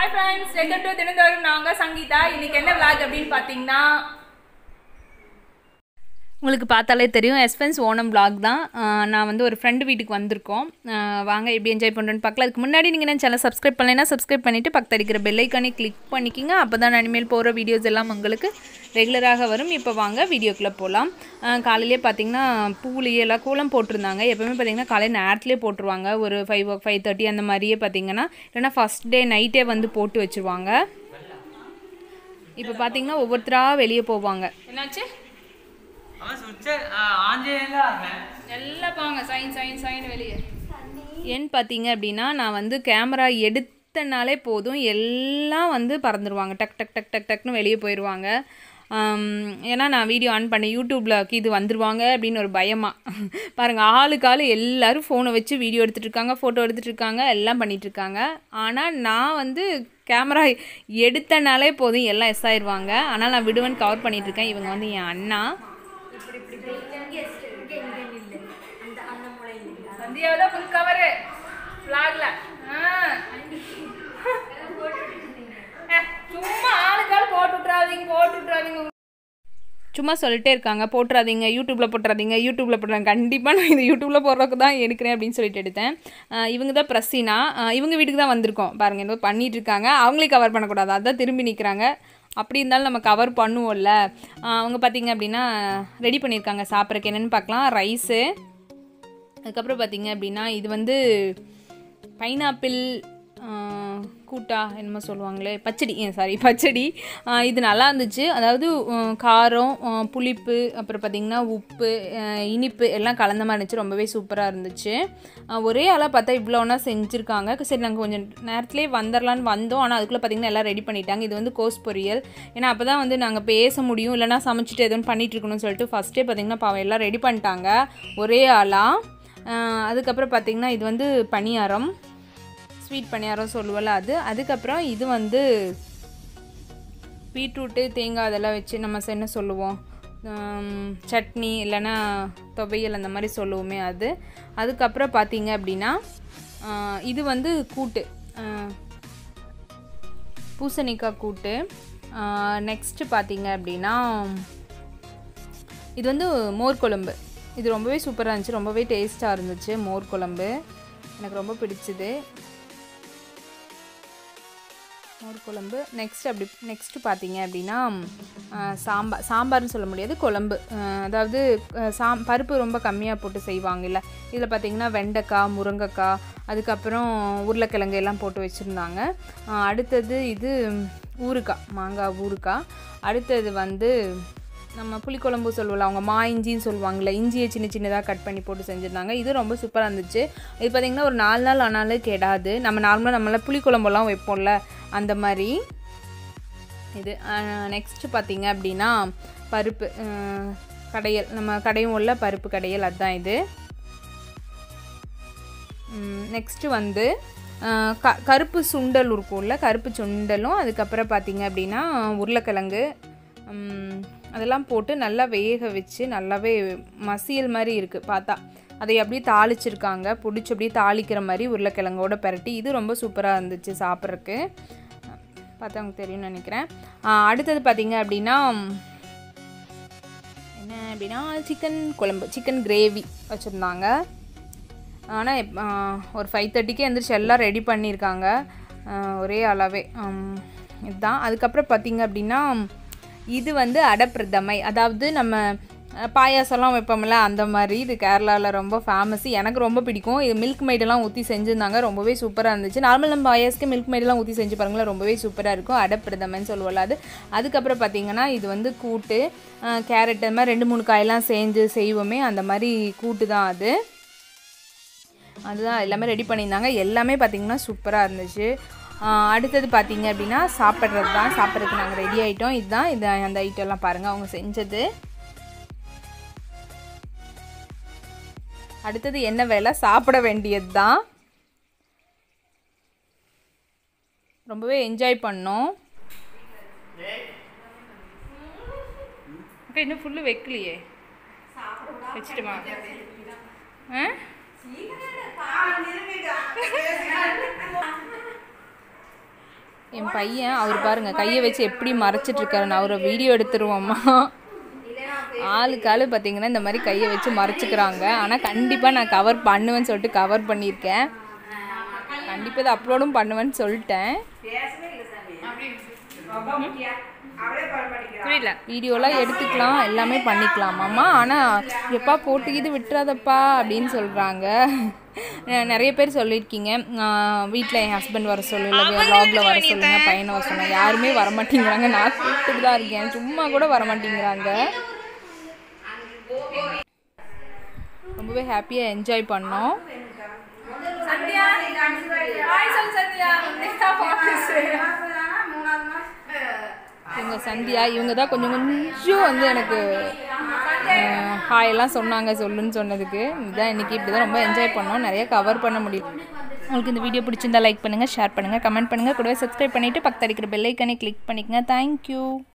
hi friends welcome to தினந்தோறும் நாங்கள் சங்கீதா இன்னைக்கு என்ன விளாக் அப்படின்னு பார்த்தீங்கன்னா உங்களுக்கு பார்த்தாலே தெரியும் எஸ்பென்ஸ் ஓணம் vlog தான் ஆஹ் நான் வந்து ஒரு ஃப்ரெண்டு வீட்டுக்கு வந்திருக்கோம் ஆஹ் வாங்க எப்படி என்ஜாய் பண்ணுறேன்னு பார்க்கலாம் அதுக்கு முன்னாடி நீங்கள் என்ன சேனல் சப்ஸ்கிரைப் பண்ணலைன்னா சப்ஸ்கிரைப் பண்ணிவிட்டு பக்கத்து அடிக்கிற பெல்லைக்கானே கிளிக் பண்ணிக்கிங்க அப்போ தான் இனிமேல் போகிற வீடியோஸ் எல்லாம் உங்களுக்கு ரெகுலராக வரும் இப்போ வாங்க வீடியோக்குள்ளே போகலாம் காலையிலே பார்த்தீங்கன்னா பூலேயே எல்லாம் கோலம் போட்டிருந்தாங்க எப்போவுமே பார்த்தீங்கன்னா காலையில் நேரத்துலேயே போட்டுருவாங்க ஒரு ஃபைவ் ஃபைவ் தேர்ட்டி அந்த மாதிரியே பார்த்தீங்கன்னா இல்லைன்னா ஃபஸ்ட் டே நைட்டே வந்து போட்டு வச்சுருவாங்க இப்போ பார்த்தீங்கன்னா ஒவ்வொருத்தராக வெளியே போவாங்க என்னாச்சு அவன் சுவிட்ச ஆஞ்சேல அவன் நல்லா பாங்க சைன் சைன் சைன் வெளியே ஏன்னு பார்த்தீங்க அப்படின்னா நான் வந்து கேமரா எடுத்தனாலே போதும் எல்லாம் வந்து பறந்துருவாங்க டக் டக் டக் டக் டக்னு வெளியே போயிடுவாங்க ஆம், ஏன்னா நான் வீடியோ ஆன் பண்ணி யூடியூப்பில் இது வந்துருவாங்க அப்படின்னு ஒரு பயமா பாருங்கள் ஆளுக்கு ஆள் எல்லாரும் ஃபோனை வச்சு வீடியோ எடுத்துகிட்டு இருக்காங்க ஃபோட்டோ எடுத்துகிட்டு இருக்காங்க எல்லாம் பண்ணிட்டு இருக்காங்க ஆனால் நான் வந்து கேமரா எடுத்தனாலே போதும் எல்லாம் எஸ் ஆயிடுவாங்க ஆனால் நான் விடுவன் கவர் பண்ணிட்டு இருக்கேன் இவங்க வந்து என் அண்ணா சந்தியாவில் ஃபுல் கவரு ஃப்ளாக்ல சும்மா ஆளுக்கால் போட்டு விட்றாதீங்க போட்டு விட்றாதீங்க சும்மா சொல்லிட்டே இருக்காங்க போட்டுறாதீங்க யூடியூப்பில் போட்டுறாதீங்க யூடியூப்பில் போட்டுறாங்க கண்டிப்பாக நான் இது யூடியூப்பில் போடுறதுக்கு தான் எடுக்கிறேன் அப்படின்னு சொல்லிட்டு எடுத்தேன் ஆஹ் இவங்க தான் பிரசினா ஆஹ் இவங்க வீட்டுக்கு தான் வந்திருக்கோம் பாருங்கள் ஏதோ பண்ணிட்டு இருக்காங்க அவங்களே கவர் பண்ணக்கூடாது அதான் திரும்பி நிற்கிறாங்க அப்படி இருந்தாலும் நம்ம கவர் பண்ணுவோம்ல ஆஹ் அவங்க பார்த்தீங்க அப்படின்னா ரெடி பண்ணியிருக்காங்க சாப்பிட்றதுக்கு என்னென்னு பார்க்கலாம் ரைஸு அதுக்கப்புறம் பார்த்தீங்க அப்படின்னா இது வந்து பைனாப்பிள் கூட்டா என்னமோ சொல்லுவாங்களே பச்சடி சாரி பச்சடி ஆஹ் இது நல்லா இருந்துச்சு அதாவது உம், காரம் உம், புளிப்பு அப்புறம் பார்த்திங்கன்னா உப்பு ஆஹ் இனிப்பு எல்லாம் கலந்த மாதிரி இருந்துச்சு ரொம்பவே சூப்பராக இருந்துச்சு ஆஹ் ஒரே ஆளாக பார்த்தா இவ்வளோனா செஞ்சுருக்காங்க சரி நாங்கள் கொஞ்சம் நேரத்துலேயே வந்துடலான்னு வந்தோம் ஆனால் அதுக்குள்ளே பார்த்திங்கன்னா எல்லாம் ரெடி பண்ணிட்டாங்க இது வந்து கோஸ் பொரியல் ஏன்னா அப்போ தான் வந்து நாங்கள் பேச முடியும் இல்லைனா சமைச்சிட்டு எதுவும் பண்ணிட்டு இருக்கணும்னு சொல்லிட்டு ஃபஸ்ட்டே பார்த்திங்கன்னா பாவம் எல்லாம் ரெடி பண்ணிட்டாங்க ஒரே ஆளாக அதுக்கப்புறம் பார்த்திங்கன்னா இது வந்து பணியாரம் ஸ்வீட் பணியாரம் சொல்லுவல அது அதுக்கப்புறம் இது வந்து பீட்ரூட்டு தேங்காய் அதெல்லாம் வச்சு நம்ம ச- என்ன சொல்லுவோம் ஹம், சட்னி இல்லைன்னா துவையல் அந்த மாதிரி சொல்லுவோமே அது அதுக்கப்புறம் பார்த்தீங்க அப்படின்னா ஆஹ், இது வந்து கூட்டு ஆஹ், பூசணிக்காய் கூட்டு நெக்ஸ்ட்டு பார்த்தீங்க அப்படின்னா இது வந்து மோர் குழம்பு இது ரொம்பவே சூப்பராக இருந்துச்சு ரொம்பவே டேஸ்ட்டாக இருந்துச்சு மோர் குழம்பு எனக்கு ரொம்ப பிடிச்சது மோர் குழம்பு நெக்ஸ்ட் அப்படி நெக்ஸ்ட்டு பார்த்தீங்க அப்படின்னா ஆஹ், சாம்பார் சாம்பார்னு சொல்ல முடியாது குழம்பு ஆஹ், அதாவது ஆஹ், சாம் பருப்பு ரொம்ப கம்மியாக போட்டு செய்வாங்கல்ல இதில் பார்த்தீங்கன்னா வெண்டைக்காய் முருங்கைக்காய் அதுக்கப்புறம் உருளைக்கிழங்கு எல்லாம் போட்டு வச்சுருந்தாங்க ஆஹ், அடுத்தது இது ஊறுகாய் மாங்காய் ஊறுகாய் அடுத்தது வந்து நம்ம புளிக்குழம்பு சொல்லுவோம்ல அவங்க மா இஞ்சின்னு சொல்லுவாங்கள்ல இஞ்சியை சின்ன சின்னதாக கட் பண்ணி போட்டு செஞ்சுருந்தாங்க இது ரொம்ப சூப்பராக இருந்துச்சு இது பார்த்திங்கன்னா ஒரு நாலு நாள் ஆனாலும் கெடாது நம்ம நார்மலாக நம்மளாம் புளிக்குழம்பெல்லாம் வைப்போம்ல அந்த மாதிரி இது நெக்ஸ்ட்டு பார்த்தீங்க அப்படின்னா பருப்பு அஹ், கடையல் நம்ம கடையும் உள்ள பருப்பு கடையல் அதுதான் இது நெக்ஸ்ட்டு வந்து அஹ், க கருப்பு சுண்டல் இருக்கும்ல கருப்பு சுண்டலும் அதுக்கப்புறம் பார்த்தீங்க அப்படின்னா உருளைக்கிழங்கு உம், அதெல்லாம் போட்டு நல்லா வேக வச்சு நல்லாவே மசியல் மாதிரி இருக்குது பார்த்தா அதை அப்படியே தாளிச்சிருக்காங்க பிடிச்சி அப்படியே தாளிக்கிற மாதிரி உருளைக்கிழங்கோட பெரட்டி இது ரொம்ப சூப்பராக இருந்துச்சு சாப்பிட்றக்கு பார்த்தா உங்களுக்கு தெரியும்னு நினைக்கிறேன் அஹ், அடுத்தது பார்த்தீங்க அப்படின்னா என்ன அப்படின்னா சிக்கன் குழம்பு சிக்கன் கிரேவி வச்சுருந்தாங்க ஆனால் ஒரு ஃபைவ் தேர்ட்டிக்கே எந்திரிச்சு எல்லாம் ரெடி பண்ணியிருக்காங்க ஆஹ் ஒரே அளவே ஆம், இதுதான் அதுக்கப்புறம் பார்த்தீங்க அப்படின்னா இது வந்து அடப்பிரதமை அதாவது நம்ம அஹ், பாயாசம்லாம் வைப்போம்ல அந்த மாதிரி இது கேரளாவில் ரொம்ப ஃபேமஸ் எனக்கு ரொம்ப பிடிக்கும் இது மில்க் மைடெல்லாம் ஊற்றி செஞ்சுருந்தாங்க ரொம்பவே சூப்பராக இருந்துச்சு நார்மல் நம்ம பாயாஸ்க்கு மில்க் மைடெல்லாம் ஊற்றி செஞ்சு பாருங்களேன் ரொம்பவே சூப்பராக இருக்கும் அடப்பிரதமைன்னு சொல்லுவோம்ல அது அதுக்கப்புறம் பார்த்தீங்கன்னா இது வந்து கூட்டு அஹ், கேரட் அது மாதிரி ரெண்டு மூணு காயெல்லாம் செஞ்சு செய்வோமே அந்த மாதிரி கூட்டு தான் அது அதுதான் எல்லாமே ரெடி பண்ணியிருந்தாங்க எல்லாமே பார்த்திங்கன்னா சூப்பராக இருந்துச்சு ஆஹ் அடுத்தது பார்த்தீங்க அப்படின்னா சாப்பிட்றது தான் சாப்பிட்றதுக்கு நாங்கள் ரெடி ஆகிட்டோம் இதுதான் இது அந்த ஐட்டம்லாம் பாருங்கள் அவங்க செஞ்சது அடுத்தது என்ன வேலை சாப்பிட வேண்டியது தான் ரொம்பவே என்ஜாய் பண்ணோம் அக்கா இன்னும் ஃபுல்லு வைக்கலையே வச்சுட்டுமா ஆ என் பையன் அவர் பாருங்க கையை வச்சு எப்படி மறைச்சிட்டு இருக்காரு நான் அவரை வீடியோ எடுத்துருவோம்மா ஆளுக்கு ஆளு பார்த்தீங்கன்னா இந்த மாதிரி கையை வச்சு மறைச்சிக்கிறாங்க ஆனால் கண்டிப்பாக நான் கவர் பண்ணுவேன்னு சொல்லிட்டு கவர் பண்ணியிருக்கேன் கண்டிப்பாக இதை அப்லோடும் பண்ணுவேன்னு சொல்லிட்டேன் புரியல வீடியோலாம் எடுத்துக்கலாம் எல்லாமே பண்ணிக்கலாமாம்மா ஆனால் எப்பா போட்டு இது விட்டுறாதப்பா அப்படின்னு சொல்கிறாங்க நிறைய பேர் சொல்லியிருக்கீங்க வீட்டில் என் ஹஸ்பண்ட் வர சொல்லல வ்ளாகில் வர சொல்லுங்க பையனை வர சொல்லுங்க யாருமே வர மாட்டேங்கிறாங்க நான் கூப்பிட்டு தான் இருக்கேன் சும்மா கூட வர மாட்டேங்கிறாங்க ரொம்பவே ஹாப்பியாக என்ஜாய் பண்ணோம் இவங்க சந்தியா இவங்க தான் கொஞ்சம் கொஞ்சம் வந்து எனக்கு ஹாய் எல்லாம் சொன்னாங்க சொல்லுன்னு சொன்னதுக்கு இதுதான் இன்னைக்கு இப்படி தான் ரொம்ப என்ஜாய் பண்ணோம் நிறைய கவர் பண்ண முடியும் உங்களுக்கு இந்த வீடியோ பிடிச்சிருந்தா லைக் பண்ணுங்கள் ஷேர் பண்ணுங்கள் கமெண்ட் பண்ணுங்கள் கூடவே சப்ஸ்கிரைப் பண்ணிவிட்டு பக்கத்தில் இருக்கிற பெல் ஐக்கனை கிளிக் பண்ணிக்கங்க தேங்க்யூ